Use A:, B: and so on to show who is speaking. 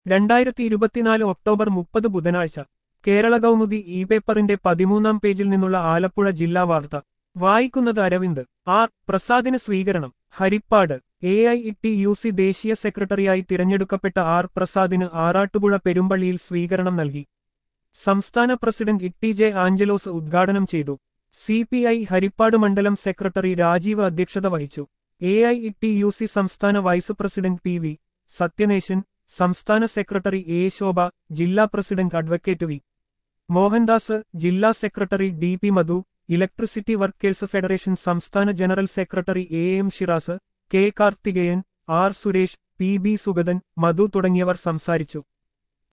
A: രണ്ടായിരത്തി ഇരുപത്തിനാല് ഒക്ടോബർ മുപ്പത് ബുധനാഴ്ച കേരള കൗമുദി ഇ പേപ്പറിന്റെ പതിമൂന്നാം പേജിൽ നിന്നുള്ള ആലപ്പുഴ ജില്ലാ വാർത്ത വായിക്കുന്നത് അരവിന്ദ് ആർ പ്രസാദിന് സ്വീകരണം Harippad A I T U C ദേശീയ സെക്രട്ടറിയായി തിരഞ്ഞെടുക്കപ്പെട്ട ആർ പ്രസാദിന് ആറാട്ടുപുഴ പെരുമ്പള്ളിയിൽ സ്വീകരണം നൽകി സംസ്ഥാന പ്രസിഡന്റ് ഇട്ടി ജെ ആഞ്ചലോസ് ഉദ്ഘാടനം ചെയ്തു സി പി ഐ ഹരിപ്പാട് മണ്ഡലം സെക്രട്ടറി രാജീവ് അധ്യക്ഷത വഹിച്ചു A I T U C സംസ്ഥാന vice president P V Sathyanesan സംസ്ഥാന സെക്രട്ടറി എ ശോഭ ജില്ലാ പ്രസിഡന്റ് അഡ്വക്കേറ്റ് വി മോഹൻദാസ് ജില്ലാ secretary D P Madhu electricity workers federation സംസ്ഥാന general secretary A M Shiraz K Karthikeyan R Suresh P B Sugathan Madhu തുടങ്ങിയവർ സംസാരിച്ചു